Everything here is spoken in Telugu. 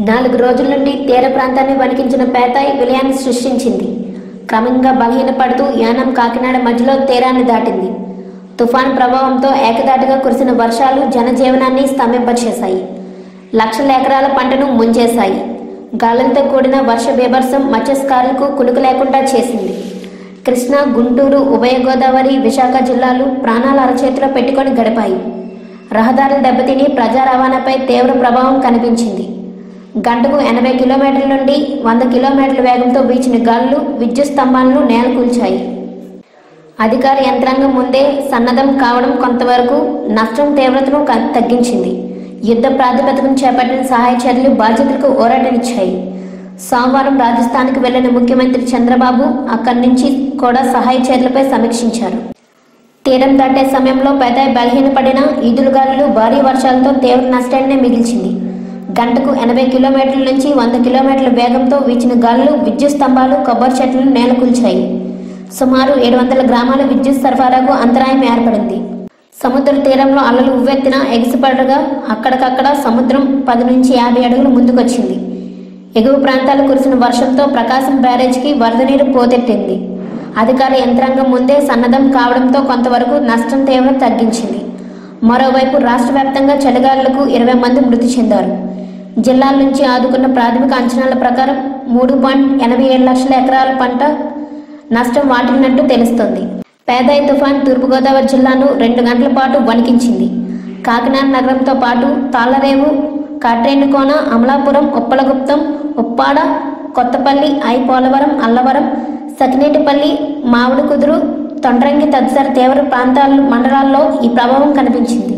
నాలుగు రోజుల నుండి తీర ప్రాంతాన్ని వణికించిన పేతాయ్ విలయాన్ని సృష్టించింది క్రమంగా బలహీనపడుతూ యానం కాకినాడ మధ్యలో తీరాన్ని దాటింది తుఫాన్ ప్రభావంతో ఏకదాటిగా కురిసిన వర్షాలు జనజీవనాన్ని స్తంభింపచేశాయి లక్షల ఎకరాల పంటను ముంచేశాయి గాలులతో కూడిన వర్ష బీభత్సం మత్స్యకారులకు కునుకు లేకుండా చేసింది కృష్ణా గుంటూరు ఉభయ గోదావరి విశాఖ జిల్లాలు ప్రాణాల అరచేతిలో పెట్టుకొని గడిపాయి రహదారులు దెబ్బతిని ప్రజా రవాణాపై తీవ్ర ప్రభావం కనిపించింది గంటకు ఎనభై కిలోమీటర్ల నుండి వంద కిలోమీటర్ల వేగంతో వీచిన గాలులు విద్యుత్ స్తంభాలను నేలకూల్చాయి అధికార యంత్రాంగం ముందే సన్నద్ధం కావడం కొంతవరకు నష్టం తీవ్రతను క- తగ్గించింది యుద్ధ ప్రాతిపదికన చేపట్టిన సహాయ చర్యలు బాధ్యతలకు ఊరటనిచ్చాయి సోమవారం రాజస్థాన్కు వెళ్లిన ముఖ్యమంత్రి చంద్రబాబు అక్కడి నుంచి కూడా సహాయ చర్యలపై సమీక్షించారు తీరం దాటే సమయంలో పెదాయి బలహీనపడిన ఈదురుగాలులు భారీ వర్షాలతో తీవ్ర నష్టాన్ని మిగిల్చింది గంటకు ఎనభై కిలోమీటర్ల నుంచి వంద కిలోమీటర్ల వేగంతో వీచిన గాలులు విద్యుత్ స్తంభాలు కొబ్బరి చెట్లను నేలకూల్చాయి సుమారు ఏడు వందల గ్రామాల విద్యుత్ సరఫరాకు అంతరాయం ఏర్పడింది సముద్ర తీరంలో అలలు ఉవ్వెత్తిన ఎగిసిపడగా అక్కడికక్కడ సముద్రం పది నుంచి యాభై అడుగులు ముందుకొచ్చింది ఎగువ ప్రాంతాలు కురిసిన వర్షంతో ప్రకాశం బ్యారేజ్కి వరద నీరు పోతెట్టింది అధికార యంత్రాంగం ముందే సన్నద్ధం కావడంతో కొంతవరకు నష్టం తీవ్రం తగ్గించింది మరోవైపు రాష్ట్ర వ్యాప్తంగా చలిగాలులకు ఇరవై మంది మృతి చెందారు జిల్లాల నుంచి ఆదుకున్న ప్రాథమిక అంచనాల ప్రకారం మూడు పాయింట్ ఎనభై ఏడు లక్షల ఎకరాల పంట నష్టం వాటిల్లినట్టు తెలుస్తోంది పేదాయి తుఫాన్ తూర్పుగోదావరి జిల్లాను రెండు గంటల పాటు వణికించింది కాకినాడ నగరంతో పాటు తాళ్లరేవు కాట్రేనికోన అమలాపురం ఉప్పలగుప్తం ఉప్పాడ కొత్తపల్లి ఐ పోలవరం అల్లవరం సకినేటిపల్లి మామిడి కుదురు తొండ్రంగి తదితర తీవ్ర ప్రాంతాల మండలాల్లో ఈ ప్రభావం కనిపించింది